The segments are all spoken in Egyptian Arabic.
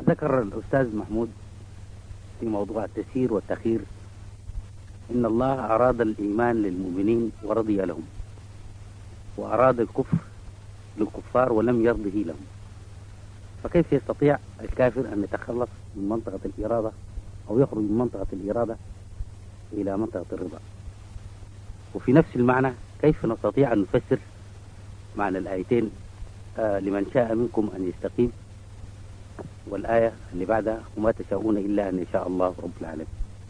ذكر الأستاذ محمود في موضوع التسيير والتخيير إن الله أراد الإيمان للمؤمنين ورضي لهم وأراد الكفر للكفار ولم يرضه لهم فكيف يستطيع الكافر أن يتخلص من منطقة الإرادة أو يخرج من منطقة الإرادة إلى منطقة الرضا وفي نفس المعنى كيف نستطيع أن نفسر معنى الآيتين آه لمن شاء منكم أن يستقيم والآية اللي بعدها وما تشاءون إلا أن يشاء الله رب العالمين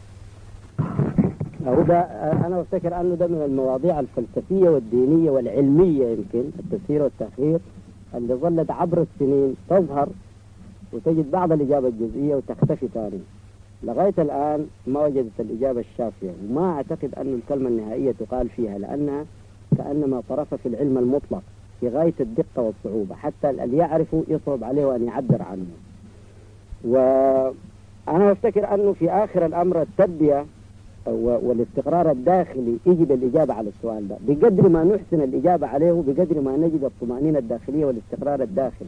وده أنا أفتكر أنه ده من المواضيع الفلسفية والدينية والعلمية يمكن التفسير والتأخير اللي ظلت عبر السنين تظهر وتجد بعض الإجابة الجزئية وتختفي ثاني لغاية الآن ما وجدت الإجابة الشافية وما أعتقد أن الكلمة النهائية تقال فيها لأنها كأنما طرف في العلم المطلق في غاية الدقة والصعوبة حتى اللي يعرفه يصعب عليه أن يعبر عنه وأنا أفتكر أنه في آخر الأمر التربية والاستقرار الداخلي يجب الإجابة على السؤال ده بقدر ما نحسن الإجابة عليه بقدر ما نجد الطمأنينة الداخلية والاستقرار الداخلي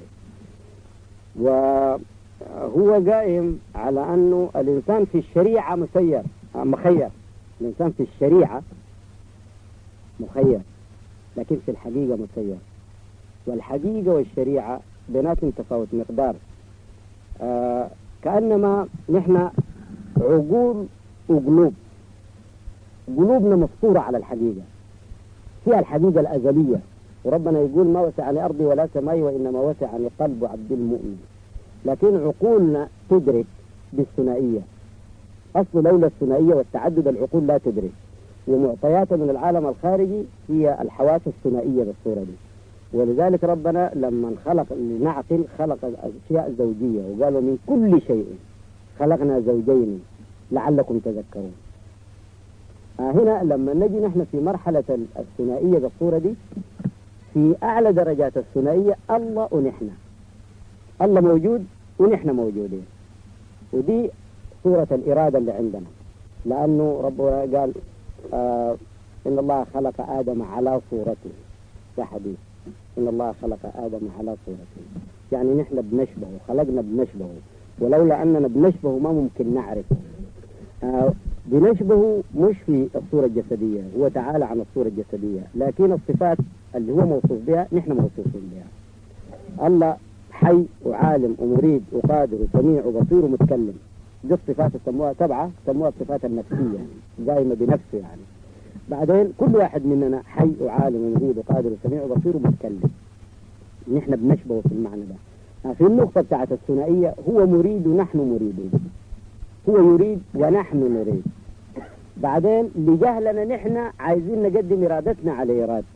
وهو قائم على أنه الإنسان في الشريعة مسير مخير الإنسان في الشريعة مخير لكن في الحقيقة مسير والحقيقة والشريعة بيناتهم تفاوت مقدار آه كأنما نحن عقول وقلوب قلوبنا مفطورة على الحقيقة فيها الحقيقة الأزلية وربنا يقول ما وسعني أرضي ولا سماي وإنما وسعني قلب عبد المؤمن لكن عقولنا تدرك بالثنائية أصل لولا الثنائية والتعدد العقول لا تدرك ومعطيات من العالم الخارجي هي الحواس الثنائية بالصورة دي ولذلك ربنا لما خلق لنعقل خلق الأشياء زوجية وقالوا من كل شيء خلقنا زوجين لعلكم تذكرون آه هنا لما نجي نحن في مرحلة الثنائية بالصورة دي في أعلى درجات الثنائية الله ونحن الله موجود ونحن موجودين ودي صورة الإرادة اللي عندنا لأنه ربنا قال آه إن الله خلق آدم على صورته ده حديث إن الله خلق آدم على صورته يعني نحن بنشبهه خلقنا بنشبهه ولولا أننا بنشبهه ما ممكن نعرفه آه بنشبهه مش في الصورة الجسدية هو تعالى عن الصورة الجسدية لكن الصفات اللي هو موصوف بها نحن موصوفين بها الله حي وعالم ومريد وقادر وسميع وبصير ومتكلم دي الصفات يسموها سبعة يسموها الصفات النفسية قائمة بنفسه يعني بعدين كل واحد مننا حي وعالم ومريد وقادر وسميع وبصير ومتكلم نحن بنشبهه في المعنى ده في النقطة بتاعت الثنائية هو مريد ونحن مريدون هو يريد ونحن نريد بعدين لجهلنا نحن عايزين نقدم إرادتنا على إرادته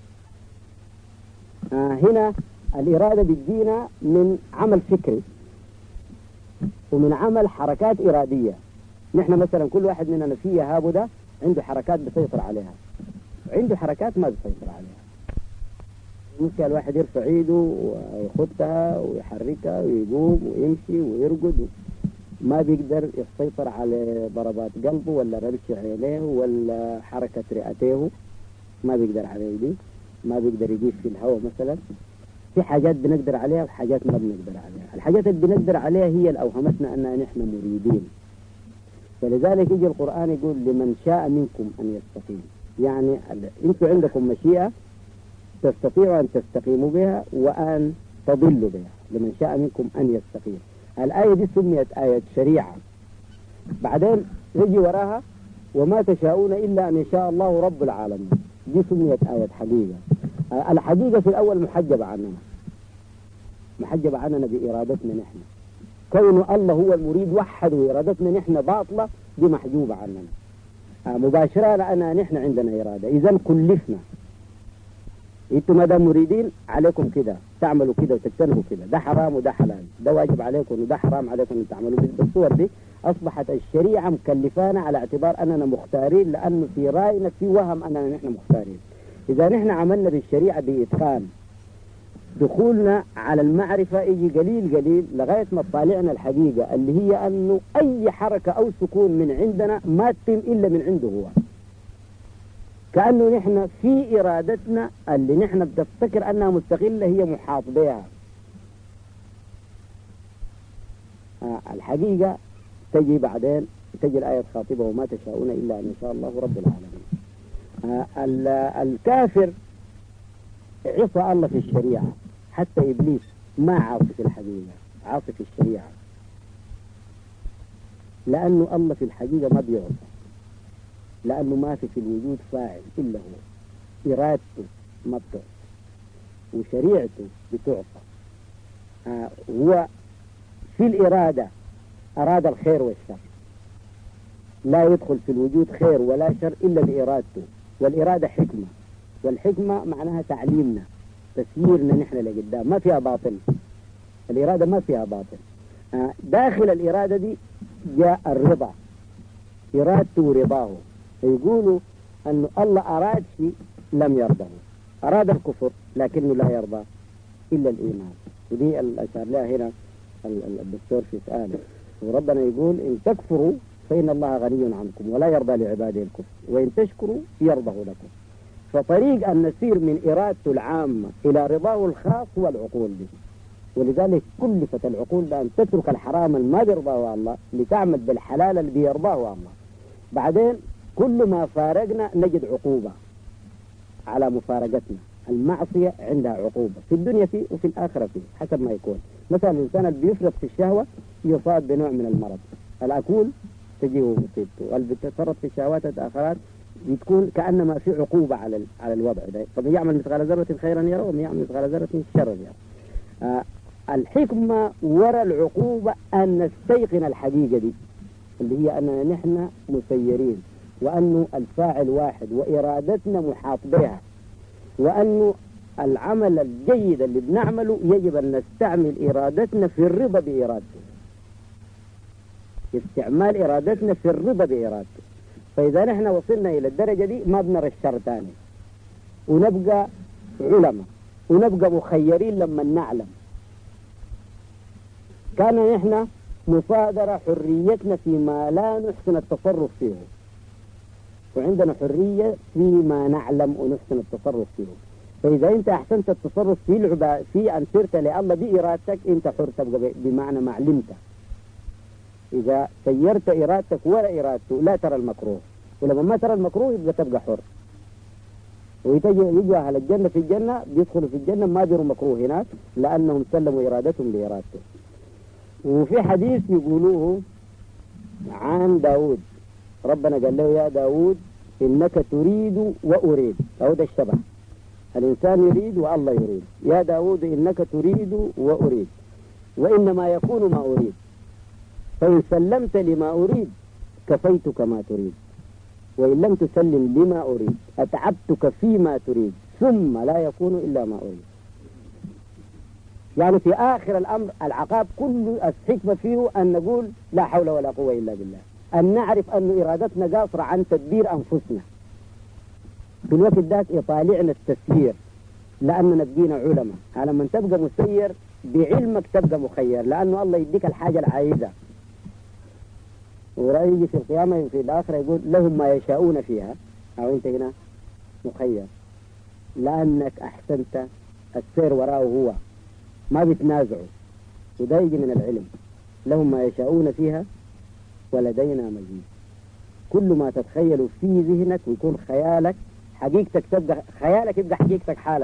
آه هنا الإرادة بتجينا من عمل فكري ومن عمل حركات إرادية نحن مثلا كل واحد مننا في يهابه ده عنده حركات بيسيطر عليها وعنده حركات ما بيسيطر عليها ممكن الواحد يرفع ايده ويخدها ويحركها ويقوم ويمشي ويرقد ما بيقدر يسيطر على ضربات قلبه ولا رمش عينيه ولا حركة رئتيه ما بيقدر عليه دي ما بيقدر يجيب في الهواء مثلا في حاجات بنقدر عليها وحاجات ما بنقدر عليها الحاجات اللي بنقدر عليها هي اللي أوهمتنا أننا نحن مريدين فلذلك يجي القرآن يقول لمن شاء منكم أن يستقيم يعني أنتم عندكم مشيئة تستطيعوا أن تستقيموا بها وأن تضلوا بها لمن شاء منكم أن يستقيم الآية دي سميت آية شريعة بعدين يجي وراها وما تشاءون إلا أن يشاء الله رب العالمين دي سميت آية حقيقة الحقيقة في الأول محجبة عننا محجبة عننا بإرادتنا نحن كون الله هو المريد وحد وإرادتنا نحن باطلة دي محجوبة عننا مباشرة لأن نحن عندنا إرادة إذا كلفنا انتم ما دام مريدين عليكم كده تعملوا كده وتجتنبوا كده ده حرام وده حلال ده واجب عليكم وده حرام عليكم ان تعملوا بالصور دي اصبحت الشريعه مكلفانا على اعتبار اننا مختارين لانه في راينا في وهم اننا نحن مختارين اذا نحن عملنا بالشريعه باتقان دخولنا على المعرفة يجي قليل قليل لغاية ما تطالعنا الحقيقة اللي هي أنه أي حركة أو سكون من عندنا ما تتم إلا من عنده هو كأنه نحن في إرادتنا اللي نحن بتفتكر أنها مستقلة هي محاط بها آه الحقيقة تجي بعدين تجي الآية الخاطبة وما تشاءون إلا أن يشاء الله رب العالمين آه الكافر عصى الله في الشريعة حتى إبليس ما عاصي في الحقيقة عاصي في الشريعة لأنه الله في الحقيقة ما بيعصى لأنه ما في في الوجود فاعل إلا هو إرادته ما بتعصى وشريعته بتعصى آه هو في الإرادة أراد الخير والشر لا يدخل في الوجود خير ولا شر إلا بإرادته والإرادة حكمة والحكمة معناها تعليمنا تسييرنا نحن لقدام ما فيها باطل الإرادة ما فيها باطل آه داخل الإرادة دي جاء الرضا إرادته ورضاه فيقولوا أن الله أراد شيء لم يرضه أراد الكفر لكنه لا يرضى إلا الإيمان ودي الأشار لها هنا الدكتور في سؤاله وربنا يقول إن تكفروا فإن الله غني عنكم ولا يرضى لعباده الكفر وإن تشكروا يرضه لكم فطريق أن نسير من إرادته العامة إلى رضاه الخاص هو العقول دي ولذلك كلفت العقول بأن تترك الحرام ما بيرضاه الله لتعمل بالحلال اللي بيرضاه الله بعدين كل ما فارقنا نجد عقوبة على مفارقتنا المعصية عندها عقوبة في الدنيا فيه وفي الآخرة فيه حسب ما يكون مثلا الإنسان اللي بيفرط في الشهوة يصاب بنوع من المرض الأكول تجيه مصيبته اللي بيتفرط في الشهوات الآخرات بتكون كأنما في عقوبة على على الوضع ده فمن يعمل مثقال ذرة خيرا يرى ومن يعمل مثقال ذرة شرا يرى آه الحكمة وراء العقوبة أن نستيقن الحقيقة دي اللي هي أننا نحن مسيرين وأنه الفاعل واحد وإرادتنا محاط بها وأنه العمل الجيد اللي بنعمله يجب أن نستعمل إرادتنا في الرضا بإرادته استعمال إرادتنا في الرضا بإرادته فإذا نحن وصلنا إلى الدرجة دي ما بنرى الشر تاني ونبقى علماء ونبقى مخيرين لما نعلم كان نحن مصادرة حريتنا فيما لا نحسن التصرف فيه وعندنا حرية فيما نعلم ونحسن التصرف فيه فإذا أنت أحسنت التصرف في العبا في أن سرت لله بإرادتك أنت حر تبقى بمعنى ما علمت إذا سيرت إرادتك ولا إرادته لا ترى المكروه ولما ما ترى المكروه يبقى تبقى حر ويتجي يجوا أهل الجنة في الجنة بيدخلوا في الجنة ما بيروا مكروه هناك لأنهم سلموا إرادتهم لإرادته وفي حديث يقولوه عن داود ربنا قال له يا داود إنك تريد وأريد داود الشبه الإنسان يريد والله يريد يا داود إنك تريد وأريد وإنما يكون ما أريد فإن سلمت لما أريد كفيتك ما تريد وإن لم تسلم لما أريد أتعبتك فيما تريد ثم لا يكون إلا ما أريد يعني في آخر الأمر العقاب كل الحكمة فيه أن نقول لا حول ولا قوة إلا بالله أن نعرف أن إرادتنا قاصرة عن تدبير أنفسنا في الوقت ذاك يطالعنا التسيير لأننا بقينا علماء على من تبقى مسير بعلمك تبقى مخير لأنه الله يديك الحاجة العايزة ورأيجي في القيامة في الآخرة يقول لهم ما يشاءون فيها أو أنت هنا مخير لأنك أحسنت السير وراءه هو ما بيتنازعوا وده يجي من العلم لهم ما يشاءون فيها ولدينا مزيد كل ما تتخيله في ذهنك ويكون خيالك حقيقتك تبقى خيالك يبقى حقيقتك حالا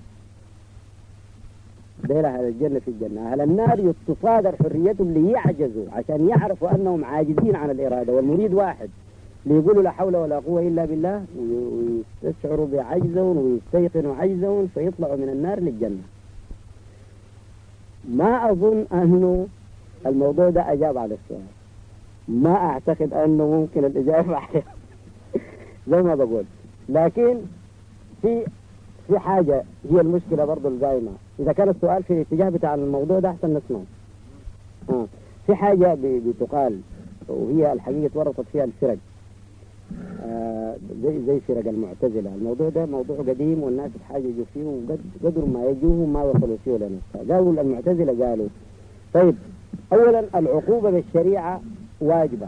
ديل أهل الجنة في الجنة أهل النار تصادر حريتهم ليعجزوا عشان يعرفوا أنهم عاجزين عن الإرادة والمريد واحد ليقولوا لا حول ولا قوة إلا بالله ويستشعروا بعجزهم ويستيقنوا عجزهم فيطلعوا من النار للجنة ما أظن أنه الموضوع ده أجاب على السؤال ما أعتقد أنه ممكن الإجابة عليه زي ما بقول لكن في في حاجة هي المشكلة برضو القائمة إذا كان السؤال في الاتجاه بتاع الموضوع ده أحسن نسمع آه. في حاجة بتقال وهي الحقيقة ورطت فيها الفرق آه زي زي فرق المعتزلة الموضوع ده موضوع قديم والناس يتحاججوا فيه وقدر ما يجوه ما وصلوا فيه لنفسه قالوا المعتزلة قالوا طيب أولا العقوبة بالشريعة واجبة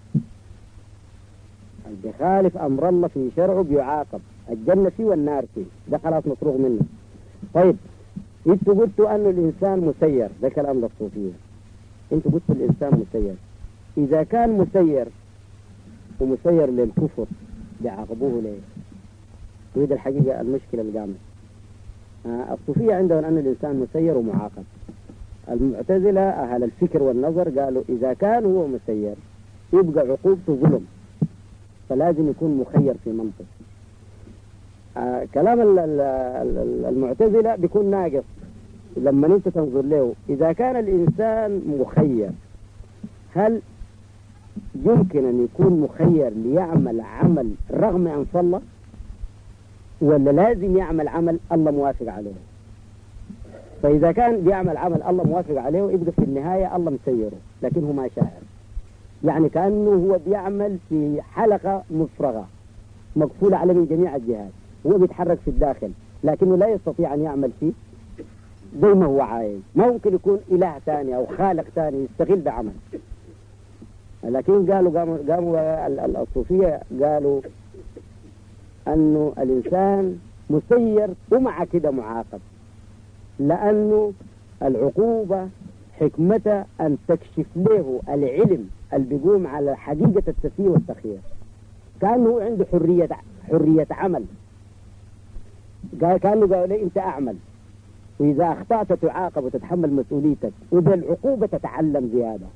اللي بيخالف أمر الله في شرعه بيعاقب الجنة فيه والنار فيه ده خلاص مفروغ منه طيب انتوا قلتوا أن الإنسان مسير ده كلام للصوفية انت قلت الانسان مسير اذا كان مسير ومسير للكفر بيعاقبوه ليه وهذه الحقيقة المشكلة اللي قامت آه، الصوفية عندهم أن الإنسان مسير ومعاقب المعتزلة أهل الفكر والنظر قالوا إذا كان هو مسير يبقى عقوبته ظلم فلازم يكون مخير في منطق آه كلام ال- ال- ال- المعتزلة بيكون ناقص لما انت تنظر له إذا كان الإنسان مخير هل يمكن أن يكون مخير ليعمل عمل رغم أن صلى ولا لازم يعمل عمل الله موافق عليه فإذا كان بيعمل عمل الله موافق عليه يبقى في النهاية الله مسيره لكن هو ما شاعر يعني كأنه هو بيعمل في حلقة مفرغة مقفولة عليه من جميع الجهات هو بيتحرك في الداخل لكنه لا يستطيع أن يعمل فيه زي ما هو عايز ما ممكن يكون إله ثاني أو خالق ثاني يستغل بعمل لكن قالوا قاموا, قاموا ال- ال- الصوفية قالوا أنه الإنسان مسير ومع كده معاقب لأنه العقوبة حكمتها أن تكشف له العلم اللي بيقوم على حقيقة التسيير والتخيير كأنه عنده حرية حرية عمل قال كأنه قال لي أنت أعمل وإذا أخطأت تعاقب وتتحمل مسؤوليتك وبالعقوبة تتعلم زيادة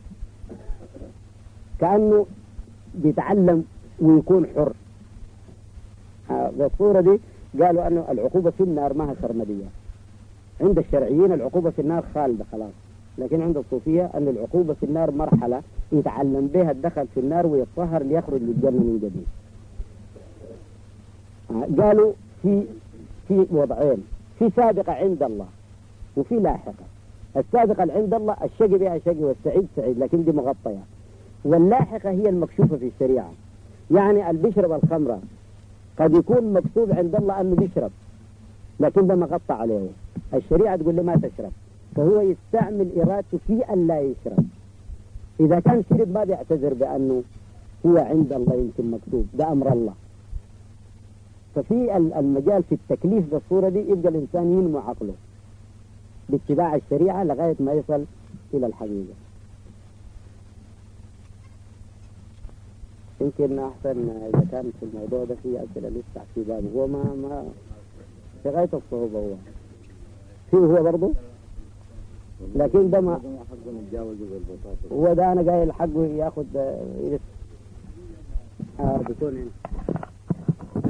كأنه بيتعلم ويكون حر آه، بالصورة دي قالوا أنه العقوبة في النار ما هي سرمدية عند الشرعيين العقوبة في النار خالدة خلاص لكن عند الصوفية أن العقوبة في النار مرحلة يتعلم بها الدخل في النار ويتطهر ليخرج للجنة من جديد آه، قالوا في في وضعين في سابقة عند الله وفي لاحقة السابقة اللي عند الله الشقي بها شقي والسعيد سعيد لكن دي مغطية واللاحقة هي المكشوفة في الشريعة يعني اللي بيشرب الخمرة قد يكون مكتوب عند الله أنه بيشرب لكن ده مغطى عليه الشريعة تقول له ما تشرب فهو يستعمل إرادته في أن لا يشرب إذا كان شرب ما بيعتذر بأنه هو عند الله يمكن مكتوب ده أمر الله ففي ال- المجال في التكليف بالصورة دي يبقى الإنسان ينمو عقله باتباع الشريعة لغاية ما يصل إلى الحقيقة يمكن أحسن إذا كان في الموضوع ده في أسئلة لسه في بابه هو ما ما في غاية الصعوبة هو فيه هو برضه لكن ده ما حقه نتجاوز بالبساطة هو ده أنا قايل حقه ياخد آه، يرث. آه بيكون هنا